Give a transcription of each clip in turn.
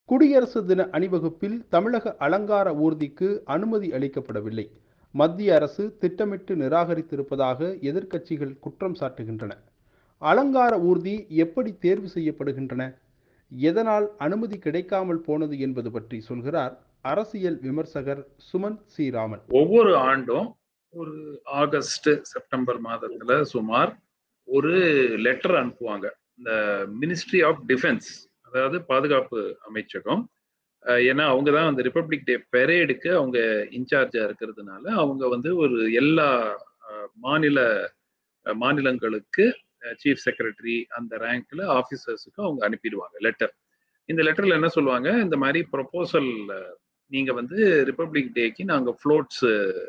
குடியரசு தின அணிவகுப்பில் தமிழக அலங்கார ஊர்திக்கு அனுமதி அளிக்கப்படவில்லை மத்திய அரசு திட்டமிட்டு நிராகரித்திருப்பதாக எதிர்க்கட்சிகள் குற்றம் சாட்டுகின்றன அலங்கார ஊர்தி எப்படி தேர்வு செய்யப்படுகின்றன எதனால் அனுமதி கிடைக்காமல் போனது என்பது பற்றி சொல்கிறார் அரசியல் விமர்சகர் சுமன் சி ராமன் ஒவ்வொரு ஆண்டும் ஒரு ஆகஸ்ட் செப்டம்பர் மாதத்துல சுமார் ஒரு லெட்டர் அனுப்புவாங்க இந்த மினிஸ்ட்ரி ஆஃப் டிஃபென்ஸ் அதாவது பாதுகாப்பு அமைச்சகம் ஏன்னா அவங்க தான் அந்த ரிப்பப்ளிக் டே பெரேடுக்கு அவங்க இன்சார்ஜா இருக்கிறதுனால அவங்க வந்து ஒரு எல்லா மாநில மாநிலங்களுக்கு சீஃப் செக்ரட்டரி அந்த ரேங்க்ல ஆஃபீஸர்ஸுக்கு அவங்க அனுப்பிடுவாங்க லெட்டர் இந்த லெட்டர்ல என்ன சொல்லுவாங்க இந்த மாதிரி ப்ரொபோசல் நீங்க வந்து ரிப்பப்ளிக் டேக்கு நாங்க ஃப்ளோட்ஸ்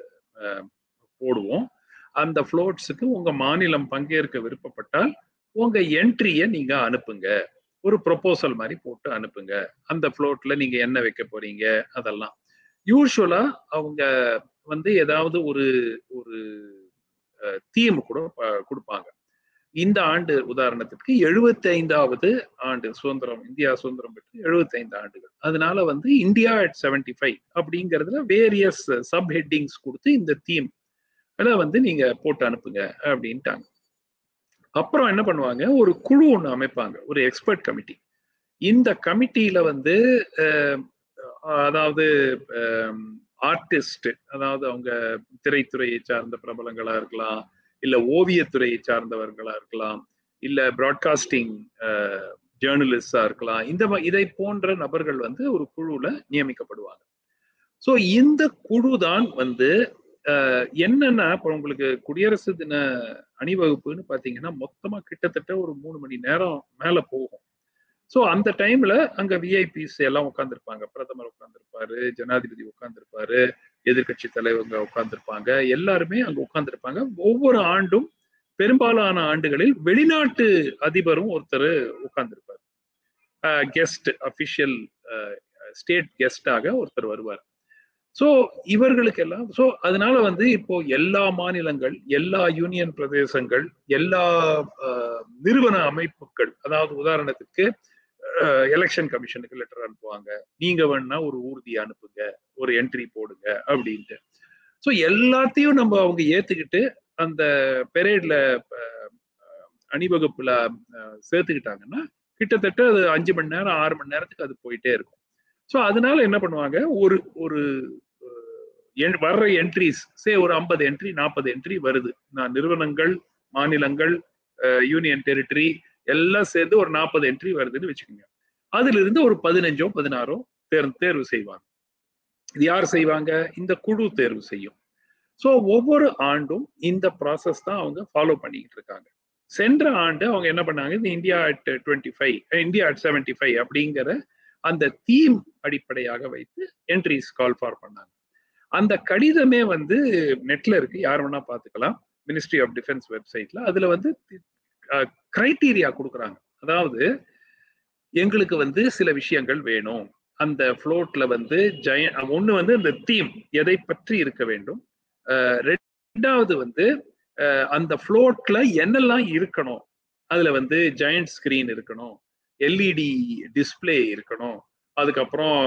போடுவோம் அந்த ஃப்ளோட்ஸுக்கு உங்க மாநிலம் பங்கேற்க விருப்பப்பட்டால் உங்க என்ட்ரியை நீங்க அனுப்புங்க ஒரு ப்ரொபோசல் மாதிரி போட்டு அனுப்புங்க அந்த ஃப்ளோட்ல நீங்க என்ன வைக்க போறீங்க அதெல்லாம் யூஸ்வலா அவங்க வந்து ஏதாவது ஒரு ஒரு தீம் கூட கொடுப்பாங்க இந்த ஆண்டு உதாரணத்திற்கு எழுபத்தி ஐந்தாவது ஆண்டு சுதந்திரம் இந்தியா சுதந்திரம் பெற்று எழுபத்தி ஐந்து ஆண்டுகள் அதனால வந்து இந்தியா அட் செவன்டி ஃபைவ் அப்படிங்கிறதுல வேரியஸ் சப் ஹெட்டிங்ஸ் கொடுத்து இந்த தீம் வந்து நீங்க போட்டு அனுப்புங்க அப்படின்ட்டாங்க அப்புறம் என்ன பண்ணுவாங்க ஒரு குழு ஒன்று அமைப்பாங்க ஒரு எக்ஸ்பர்ட் கமிட்டி இந்த கமிட்டியில வந்து அதாவது ஆர்டிஸ்ட் அதாவது அவங்க திரைத்துறையை சார்ந்த பிரபலங்களா இருக்கலாம் இல்ல ஓவியத்துறையை சார்ந்தவர்களா இருக்கலாம் இல்ல பிராட்காஸ்டிங் ஜேர்னலிஸ்டா இருக்கலாம் இந்த இதை போன்ற நபர்கள் வந்து ஒரு குழுல நியமிக்கப்படுவாங்க ஸோ இந்த குழு தான் வந்து என்னன்னா இப்போ உங்களுக்கு குடியரசு தின அணிவகுப்புன்னு பாத்தீங்கன்னா மொத்தமா கிட்டத்தட்ட ஒரு மூணு மணி நேரம் மேல போகும் ஸோ அந்த டைம்ல அங்க விஐபிஸ் எல்லாம் உட்காந்துருப்பாங்க பிரதமர் உட்காந்துருப்பாரு ஜனாதிபதி உட்காந்துருப்பாரு எதிர்கட்சி தலைவங்க உட்காந்துருப்பாங்க எல்லாருமே அங்க உட்காந்துருப்பாங்க ஒவ்வொரு ஆண்டும் பெரும்பாலான ஆண்டுகளில் வெளிநாட்டு அதிபரும் ஒருத்தர் உட்கார்ந்துருப்பார் கெஸ்ட் அபிஷியல் ஸ்டேட் கெஸ்டாக ஒருத்தர் வருவார் ஸோ இவர்களுக்கெல்லாம் ஸோ அதனால வந்து இப்போ எல்லா மாநிலங்கள் எல்லா யூனியன் பிரதேசங்கள் எல்லா நிறுவன அமைப்புகள் அதாவது உதாரணத்துக்கு எலெக்ஷன் கமிஷனுக்கு லெட்டர் அனுப்புவாங்க நீங்க வேணா ஒரு ஊர்தி அனுப்புங்க ஒரு என்ட்ரி போடுங்க அப்படின்ட்டு ஸோ எல்லாத்தையும் நம்ம அவங்க ஏத்துக்கிட்டு அந்த பெரேட்ல அணிவகுப்புல சேர்த்துக்கிட்டாங்கன்னா கிட்டத்தட்ட அது அஞ்சு மணி நேரம் ஆறு மணி நேரத்துக்கு அது போயிட்டே இருக்கும் ஸோ அதனால என்ன பண்ணுவாங்க ஒரு ஒரு வர்ற என்ட்ரிஸ் சே ஒரு ஐம்பது என்ட்ரி நாற்பது என்ட்ரி வருது நான் நிறுவனங்கள் மாநிலங்கள் யூனியன் டெரிட்டரி எல்லாம் சேர்ந்து ஒரு நாற்பது என்ட்ரி வருதுன்னு வச்சுக்கோங்க அதுல இருந்து ஒரு பதினஞ்சோ பதினாறோ தேர் தேர்வு செய்வாங்க இது யார் செய்வாங்க இந்த குழு தேர்வு செய்யும் ஸோ ஒவ்வொரு ஆண்டும் இந்த ப்ராசஸ் தான் அவங்க ஃபாலோ பண்ணிக்கிட்டு இருக்காங்க சென்ற ஆண்டு அவங்க என்ன பண்ணாங்க இந்த India at twenty five India at seventy five அப்படிங்கிற அந்த தீம் அடிப்படையாக வைத்து என்ட்ரிஸ் கால் ஃபார் பண்ணாங்க அந்த கடிதமே வந்து நெட்ல இருக்கு யார் வேணா பார்த்துக்கலாம் மினிஸ்ட்ரி ஆஃப் டிஃபென்ஸ் வெப்சைட்ல அதுல வந்து கிரைட்டீரியா கொடுக்குறாங்க அதாவது எங்களுக்கு வந்து சில விஷயங்கள் வேணும் அந்த ஃப்ளோட்ல வந்து ஜெய ஒண்ணு வந்து இந்த தீம் எதை பற்றி இருக்க வேண்டும் ரெண்டாவது வந்து அந்த ஃப்ளோட்ல என்னெல்லாம் இருக்கணும் அதுல வந்து ஜெயண்ட் ஸ்கிரீன் இருக்கணும் எல்இடி டிஸ்பிளே இருக்கணும் அதுக்கப்புறம்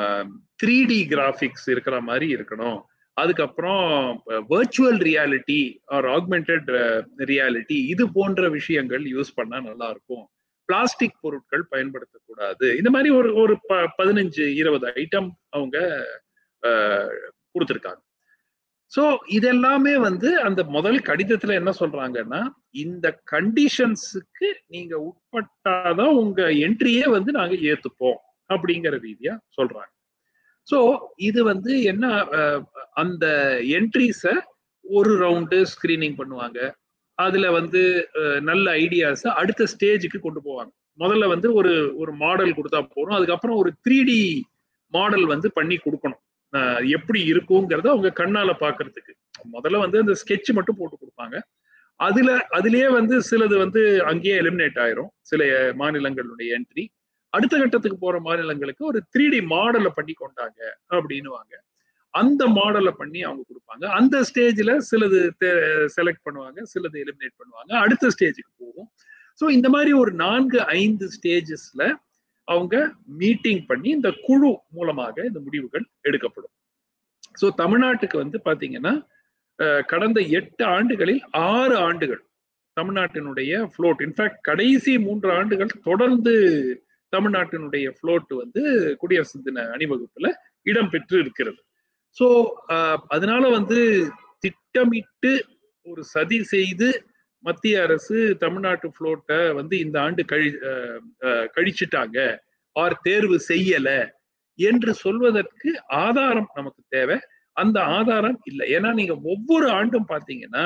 த்ரீ டி கிராஃபிக்ஸ் இருக்கிற மாதிரி இருக்கணும் அதுக்கப்புறம் virtual reality or augmented reality இது போன்ற விஷயங்கள் யூஸ் பண்ணா நல்லா இருக்கும் பிளாஸ்டிக் பொருட்கள் பயன்படுத்தக்கூடாது இந்த மாதிரி ஒரு ஒரு ப பதினஞ்சு இருபது ஐட்டம் அவங்க கொடுத்துருக்காங்க ஸோ இதெல்லாமே வந்து அந்த முதல் கடிதத்துல என்ன சொல்றாங்கன்னா இந்த கண்டிஷன்ஸுக்கு நீங்க உட்பட்டாதான் உங்க என்ட்ரியே வந்து நாங்க ஏத்துப்போம் அப்படிங்கிற ரீதியா சொல்றாங்க ஸோ இது வந்து என்ன அந்த என்ட்ரிஸை ஒரு ரவுண்டு ஸ்கிரீனிங் பண்ணுவாங்க அதுல வந்து நல்ல ஐடியாஸ் அடுத்த ஸ்டேஜுக்கு கொண்டு போவாங்க முதல்ல வந்து ஒரு ஒரு மாடல் கொடுத்தா போறோம் அதுக்கப்புறம் ஒரு த்ரீ டி மாடல் வந்து பண்ணி கொடுக்கணும் எப்படி இருக்குங்கிறத அவங்க கண்ணால பாக்குறதுக்கு முதல்ல வந்து அந்த ஸ்கெட்ச் மட்டும் போட்டு கொடுப்பாங்க அதுல அதுலயே வந்து சிலது வந்து அங்கேயே எலிமினேட் ஆயிரும் சில மாநிலங்களுடைய என்ட்ரி அடுத்த கட்டத்துக்கு போற மாநிலங்களுக்கு ஒரு த்ரீ டி மாடலை பண்ணி கொண்டாங்க அப்படின்னுவாங்க அந்த மாடலை பண்ணி அவங்க கொடுப்பாங்க அந்த ஸ்டேஜ்ல சிலது செலக்ட் பண்ணுவாங்க சிலது எலிமினேட் பண்ணுவாங்க அடுத்த ஸ்டேஜுக்கு போகும் ஸோ இந்த மாதிரி ஒரு நான்கு ஐந்து ஸ்டேஜஸ்ல அவங்க மீட்டிங் பண்ணி இந்த குழு மூலமாக இந்த முடிவுகள் எடுக்கப்படும் ஸோ தமிழ்நாட்டுக்கு வந்து பாத்தீங்கன்னா கடந்த எட்டு ஆண்டுகளில் ஆறு ஆண்டுகள் தமிழ்நாட்டினுடைய ஃப்ளோட் இன்ஃபேக்ட் கடைசி மூன்று ஆண்டுகள் தொடர்ந்து தமிழ்நாட்டினுடைய ஃப்ளோட் வந்து குடியரசு தின அணிவகுப்புல இடம்பெற்று இருக்கிறது ஸோ அதனால வந்து திட்டமிட்டு ஒரு சதி செய்து மத்திய அரசு தமிழ்நாட்டு ஃப்ளோட்டை வந்து இந்த ஆண்டு கழி கழிச்சிட்டாங்க ஆர் தேர்வு செய்யல என்று சொல்வதற்கு ஆதாரம் நமக்கு தேவை அந்த ஆதாரம் இல்லை ஏன்னா நீங்க ஒவ்வொரு ஆண்டும் பார்த்தீங்கன்னா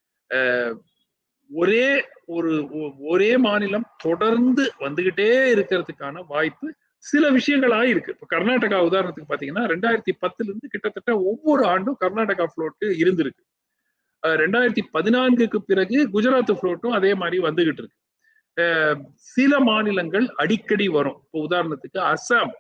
ஒரே ஒரு ஒரே மாநிலம் தொடர்ந்து வந்துகிட்டே இருக்கிறதுக்கான வாய்ப்பு சில விஷயங்களா இருக்கு இப்ப கர்நாடகா உதாரணத்துக்கு பாத்தீங்கன்னா ரெண்டாயிரத்தி பத்துல இருந்து கிட்டத்தட்ட ஒவ்வொரு ஆண்டும் கர்நாடகா ஃப்ளோட்டு இருந்திருக்கு ரெண்டாயிரத்தி பதினான்குக்கு பிறகு குஜராத் ஃப்ளோட்டும் அதே மாதிரி வந்துகிட்டு இருக்கு சில மாநிலங்கள் அடிக்கடி வரும் இப்போ உதாரணத்துக்கு அஸ்ஸாம்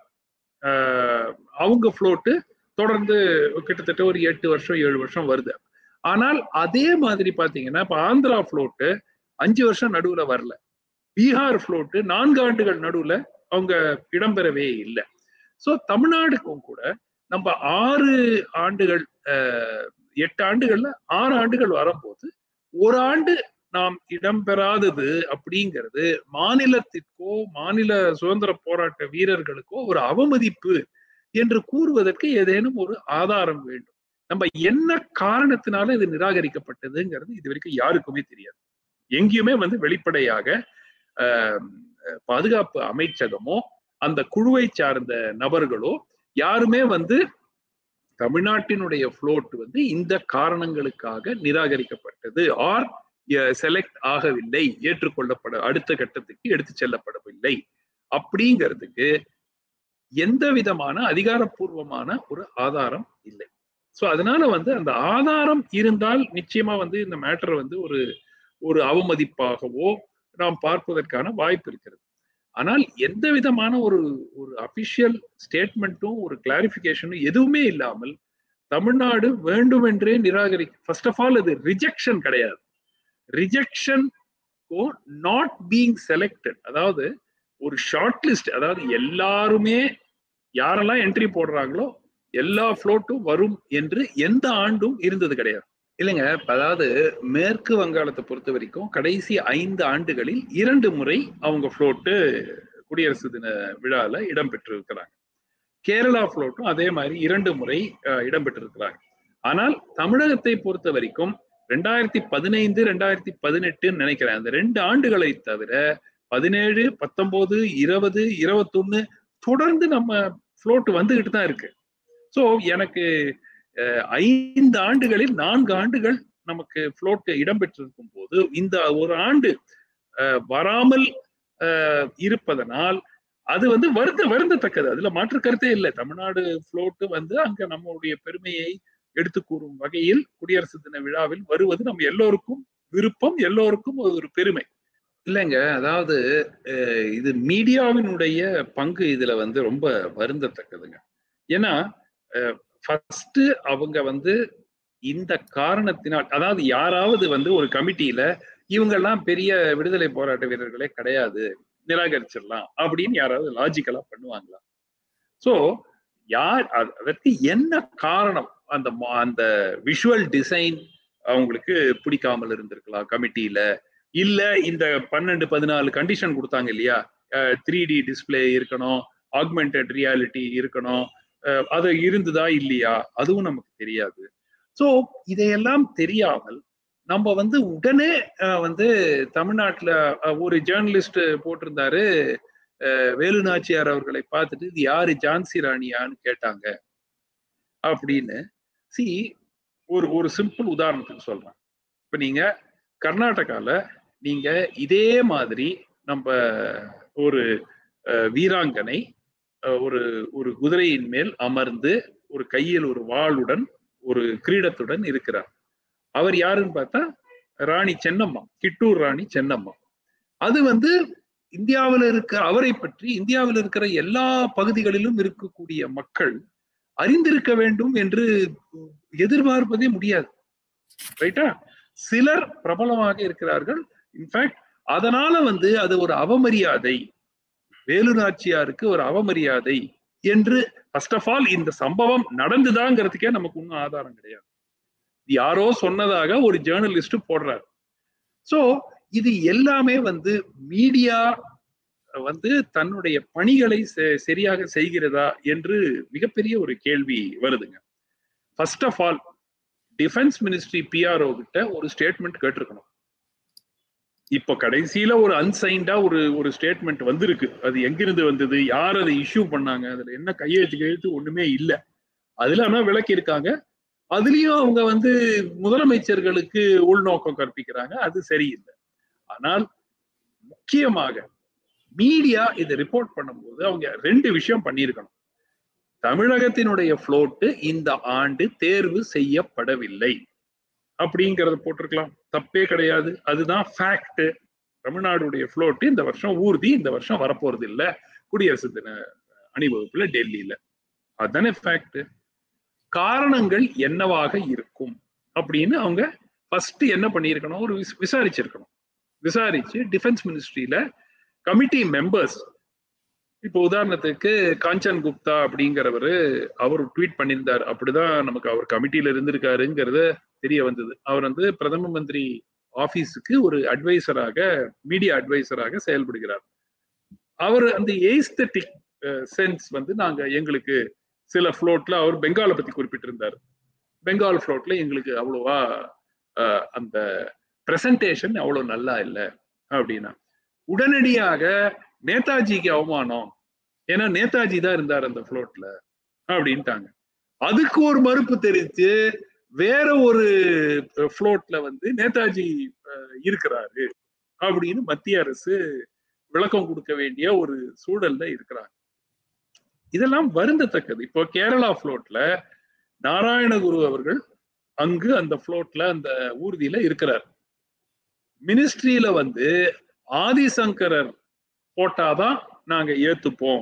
அவங்க ஃப்ளோட்டு தொடர்ந்து கிட்டத்தட்ட ஒரு எட்டு வருஷம் ஏழு வருஷம் வருது ஆனால் அதே மாதிரி பாத்தீங்கன்னா இப்ப ஆந்திரா ஃப்ளோட்டு அஞ்சு வருஷம் நடுவுல வரல பீகார் ஃப்ளோட்டு நான்கு ஆண்டுகள் நடுவுல அவங்க இடம்பெறவே இல்லை ஸோ தமிழ்நாடுக்கும் கூட நம்ம ஆறு ஆண்டுகள் எட்டு ஆண்டுகள்ல ஆறு ஆண்டுகள் வரும்போது ஒரு ஆண்டு நாம் இடம்பெறாதது அப்படிங்கிறது மாநிலத்திற்கோ மாநில சுதந்திர போராட்ட வீரர்களுக்கோ ஒரு அவமதிப்பு என்று கூறுவதற்கு ஏதேனும் ஒரு ஆதாரம் வேண்டும் நம்ம என்ன காரணத்தினால இது நிராகரிக்கப்பட்டதுங்கிறது இது வரைக்கும் யாருக்குமே தெரியாது எங்கேயுமே வந்து வெளிப்படையாக பாதுகாப்பு அமைச்சகமோ அந்த குழுவை சார்ந்த நபர்களோ யாருமே வந்து தமிழ்நாட்டினுடைய ஃப்ளோட் வந்து இந்த காரணங்களுக்காக நிராகரிக்கப்பட்டது ஆர் செலக்ட் ஆகவில்லை ஏற்றுக்கொள்ளப்பட அடுத்த கட்டத்துக்கு எடுத்து செல்லப்படவில்லை அப்படிங்கிறதுக்கு எந்த விதமான அதிகாரப்பூர்வமான ஒரு ஆதாரம் இல்லை ஸோ அதனால வந்து அந்த ஆதாரம் இருந்தால் நிச்சயமா வந்து இந்த மேட்டரை வந்து ஒரு ஒரு அவமதிப்பாகவோ நாம் பார்ப்பதற்கான வாய்ப்பு இருக்கிறது ஆனால் எந்த விதமான ஒரு ஒரு அபிஷியல் ஸ்டேட்மெண்ட்டும் ஒரு கிளாரிபிகேஷனும் எதுவுமே இல்லாமல் தமிழ்நாடு வேண்டுமென்றே நிராகரி ஃபர்ஸ்ட் ஆஃப் ஆல் அது ரிஜெக்ஷன் கிடையாது ரிஜெக்ஷன் நாட் பீங் செலக்டட் அதாவது ஒரு ஷார்ட் லிஸ்ட் அதாவது எல்லாருமே யாரெல்லாம் என்ட்ரி போடுறாங்களோ எல்லா ஃப்ளோட்டும் வரும் என்று எந்த ஆண்டும் இருந்தது கிடையாது இல்லைங்க அதாவது மேற்கு வங்காளத்தை பொறுத்த வரைக்கும் கடைசி ஐந்து ஆண்டுகளில் இரண்டு முறை அவங்க ஃப்ளோட்டு குடியரசு தின விழால இடம்பெற்று இருக்கிறாங்க கேரளா ஃப்ளோட்டும் அதே மாதிரி இரண்டு முறை இடம்பெற்றிருக்கிறாங்க ஆனால் தமிழகத்தை பொறுத்த வரைக்கும் ரெண்டாயிரத்தி பதினைந்து ரெண்டாயிரத்தி பதினெட்டுன்னு நினைக்கிறேன் அந்த ரெண்டு ஆண்டுகளை தவிர பதினேழு பத்தொன்பது இருபது இருபத்தொன்னு தொடர்ந்து நம்ம ஃப்ளோட் வந்துகிட்டு தான் இருக்கு ஸோ எனக்கு ஐந்து ஆண்டுகளில் நான்கு ஆண்டுகள் நமக்கு ஃப்ளோட் இடம்பெற்றிருக்கும் போது இந்த ஒரு ஆண்டு வராமல் இருப்பதனால் அது வந்து வருந்த வருந்தத்தக்கது அதுல மாற்று கருத்தே இல்லை தமிழ்நாடு ஃப்ளோட்டு வந்து அங்க நம்மளுடைய பெருமையை எடுத்து கூறும் வகையில் குடியரசு தின விழாவில் வருவது நம்ம எல்லோருக்கும் விருப்பம் எல்லோருக்கும் ஒரு பெருமை இல்லைங்க அதாவது இது மீடியாவினுடைய பங்கு இதுல வந்து ரொம்ப வருந்தத்தக்கதுங்க ஏன்னா ஃபர்ஸ்ட் அவங்க வந்து இந்த காரணத்தினால் அதாவது யாராவது வந்து ஒரு கமிட்டியில இவங்கெல்லாம் பெரிய விடுதலை போராட்ட வீரர்களே கிடையாது நிராகரிச்சிடலாம் அப்படின்னு யாராவது லாஜிக்கலா பண்ணுவாங்களா சோ யார் அதற்கு என்ன காரணம் அந்த அந்த விஷுவல் டிசைன் அவங்களுக்கு பிடிக்காமல் இருந்திருக்கலாம் கமிட்டியில இல்ல இந்த பன்னெண்டு பதினாலு கண்டிஷன் கொடுத்தாங்க இல்லையா த்ரீ டி டிஸ்பிளே இருக்கணும் ஆக்மெண்டட் ரியாலிட்டி இருக்கணும் அது இருந்ததா இல்லையா அதுவும் நமக்கு தெரியாது ஸோ இதையெல்லாம் தெரியாமல் நம்ம வந்து உடனே வந்து தமிழ்நாட்டில் ஒரு ஜேர்னலிஸ்ட் போட்டிருந்தாரு வேலு நாச்சியார் அவர்களை பார்த்துட்டு இது யாரு ஜான்சி ராணியான்னு கேட்டாங்க அப்படின்னு சி ஒரு ஒரு சிம்பிள் உதாரணத்துக்கு சொல்றேன் இப்ப நீங்க கர்நாடகால நீங்க இதே மாதிரி நம்ம ஒரு வீராங்கனை ஒரு ஒரு குதிரையின் மேல் அமர்ந்து ஒரு கையில் ஒரு வாளுடன் ஒரு கிரீடத்துடன் இருக்கிறார் அவர் யாருன்னு பார்த்தா ராணி சென்னம்மா கிட்டூர் ராணி சென்னம்மா அது வந்து இந்தியாவில் இருக்க அவரை பற்றி இந்தியாவில் இருக்கிற எல்லா பகுதிகளிலும் இருக்கக்கூடிய மக்கள் அறிந்திருக்க வேண்டும் என்று எதிர்பார்ப்பதே முடியாது ரைட்டா சிலர் பிரபலமாக இருக்கிறார்கள் இன்ஃபேக்ட் அதனால வந்து அது ஒரு அவமரியாதை வேலு நாச்சியாருக்கு ஒரு அவமரியாதை என்று ஃபர்ஸ்ட் ஆஃப் ஆல் இந்த சம்பவம் நடந்துதாங்கிறதுக்கே நமக்கு ஒன்றும் ஆதாரம் கிடையாது யாரோ சொன்னதாக ஒரு ஜேர்னலிஸ்ட் போடுறாரு சோ இது எல்லாமே வந்து மீடியா வந்து தன்னுடைய பணிகளை சரியாக செய்கிறதா என்று மிகப்பெரிய ஒரு கேள்வி வருதுங்க first of all defence ministry PRO கிட்ட ஒரு ஸ்டேட்மெண்ட் கேட்டிருக்கணும் இப்போ கடைசியில ஒரு அன்சைன்டா ஒரு ஒரு ஸ்டேட்மெண்ட் வந்திருக்கு அது எங்கிருந்து வந்தது யார் அதை இஷ்யூ பண்ணாங்க அதுல என்ன கையெழுத்து கையெழுத்து ஒண்ணுமே இல்லை அதுல ஆனா விளக்கி இருக்காங்க அதுலயும் அவங்க வந்து முதலமைச்சர்களுக்கு உள்நோக்கம் கற்பிக்கிறாங்க அது சரியில்லை ஆனால் முக்கியமாக மீடியா இதை ரிப்போர்ட் பண்ணும்போது அவங்க ரெண்டு விஷயம் பண்ணியிருக்கணும் தமிழகத்தினுடைய புளோட்டு இந்த ஆண்டு தேர்வு செய்யப்படவில்லை அப்படிங்கறத போட்டிருக்கலாம் தப்பே கிடையாது அதுதான் ஃபேக்ட் தமிழ்நாடுடைய புளோட்டு இந்த வருஷம் ஊர்தி இந்த வருஷம் வரப்போறது இல்ல குடியரசு தின அணிவகுப்புல டெல்லியில அதுதானே ஃபேக்ட் காரணங்கள் என்னவாக இருக்கும் அப்படின்னு அவங்க ஃபர்ஸ்ட் என்ன பண்ணியிருக்கணும் ஒரு விசாரிச்சிருக்கணும் விசாரிச்சு டிஃபென்ஸ் மினிஸ்ட்ரியில கமிட்டி மெம்பர்ஸ் இப்போ உதாரணத்துக்கு காஞ்சன் குப்தா அப்படிங்கிறவரு அவர் ட்வீட் பண்ணியிருந்தார் அப்படிதான் நமக்கு அவர் கமிட்டியில இருந்திருக்காருங்கிறத தெரிய வந்தது அவர் வந்து பிரதம மந்திரி ஆபீஸுக்கு ஒரு அட்வைசராக மீடியா அட்வைசராக செயல்படுகிறார் அவர் அந்த எய்ஸ்தட்டிக் சென்ஸ் வந்து நாங்க எங்களுக்கு சில ஃப்ளோட்ல அவர் பெங்காலை பத்தி குறிப்பிட்டிருந்தார் பெங்கால் ஃப்ளோட்ல எங்களுக்கு அவ்வளோவா அந்த பிரசன்டேஷன் அவ்வளவு நல்லா இல்லை அப்படின்னா உடனடியாக நேதாஜிக்கு அவமானம் ஏன்னா நேதாஜி தான் இருந்தார் அந்த ஃப்ளோட்ல அப்படின்ட்டாங்க அதுக்கு ஒரு மறுப்பு தெரிவித்து வேற ஒரு ஃப்ளோட்ல வந்து நேதாஜி இருக்கிறாரு அப்படின்னு மத்திய அரசு விளக்கம் கொடுக்க வேண்டிய ஒரு சூழல்ல இருக்கிறாங்க இதெல்லாம் வருந்தத்தக்கது இப்போ கேரளா ஃப்ளோட்ல நாராயணகுரு அவர்கள் அங்கு அந்த ஃப்ளோட்ல அந்த ஊர்தியில இருக்கிறார் மினிஸ்ட்ரியில வந்து ஆதிசங்கரர் போட்டாதான் நாங்க ஏத்துப்போம்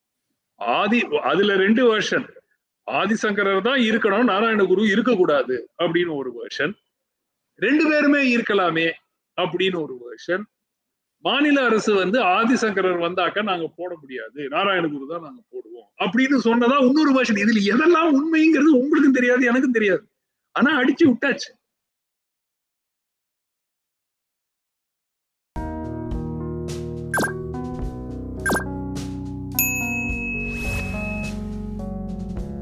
ஆதி அதுல ரெண்டு வெர்ஷன் ஆதிசங்கரர் தான் இருக்கணும் நாராயணகுரு இருக்கக்கூடாது அப்படின்னு ஒரு வெர்ஷன் ரெண்டு பேருமே இருக்கலாமே அப்படின்னு ஒரு வெர்ஷன் மாநில அரசு வந்து ஆதிசங்கரர் வந்தாக்க நாங்க போட முடியாது நாராயணகுரு தான் நாங்க போடுவோம் அப்படின்னு சொன்னதா இன்னொரு வெர்ஷன் இதுல எதெல்லாம் உண்மைங்கிறது உங்களுக்கும் தெரியாது எனக்கும் தெரியாது ஆனா அடிச்சு விட்டாச்சு